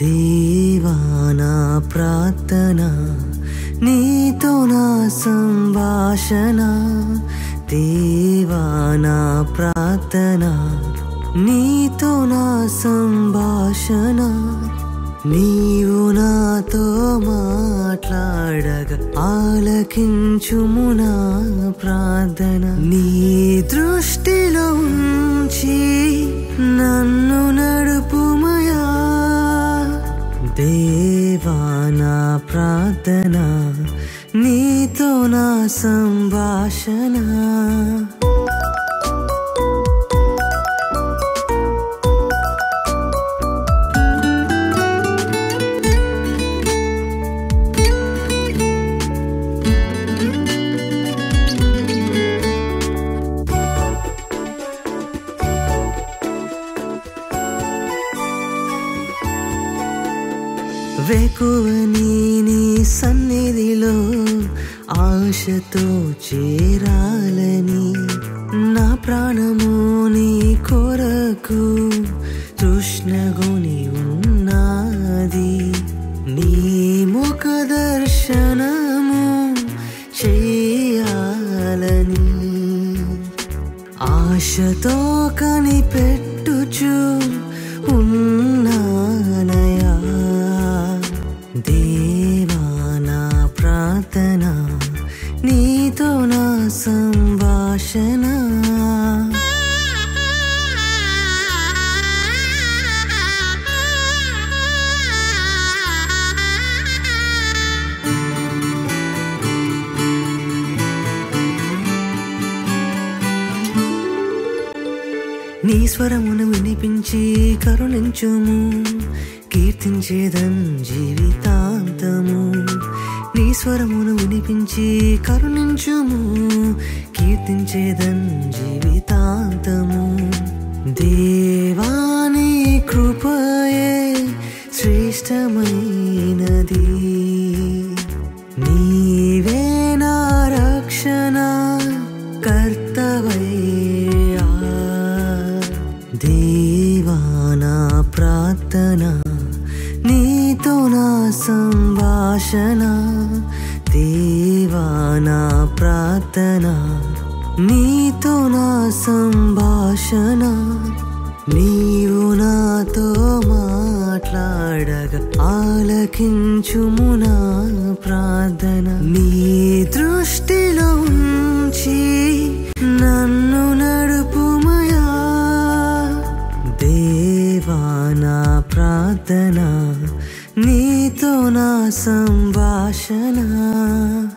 దేవా నా ప్రార్థన నీతో నా సంభాషణ దేవా నా ప్రార్థన నీతో నా సంభాషణ నీవు నాతో మాట్లాడగా ఆలకించుము నా ప్రార్థన నీ దృష్టిలో ఉంచి నన్ను నడుపుమయా దేవా నా ప్రార్థన నీతో నా సంభాషణ వేకువని నీ సన్నిధిలో ఆశతో చేరాలని నా ప్రాణము నీ కొరకు తృష్ణగొని ఉన్నది నీ ముఖ దర్శనము చేయాలని ఆశతో కనిపెట్టుచు ఉన్నానయా దేవా నా ప్రార్థన నీతో నా సంభాషణ నీ స్వరమును వినిపించి కరుణించుము కీర్తించేదన్ జీవితాంతము నీ స్వరమును వినిపించి కరుణించుము కీర్తించేదన్ జీవితాంతము దేవాని కృపయే శ్రేష్టమైనది నీవే నా రక్షణ కర్తవయ్యా దేవా నా ప్రార్థన నీతో నా సంభాషణ దేవా నా ప్రార్థన నీతో నా సంభాషణ నీవు నాతో మాట్లాడగా ఆలకించుము నా ప్రార్థన నీ దృష్టిలో ఉంచి నన్ను నడుపుమయా దేవా నా ప్రార్థన నీతో నా సంభాషణ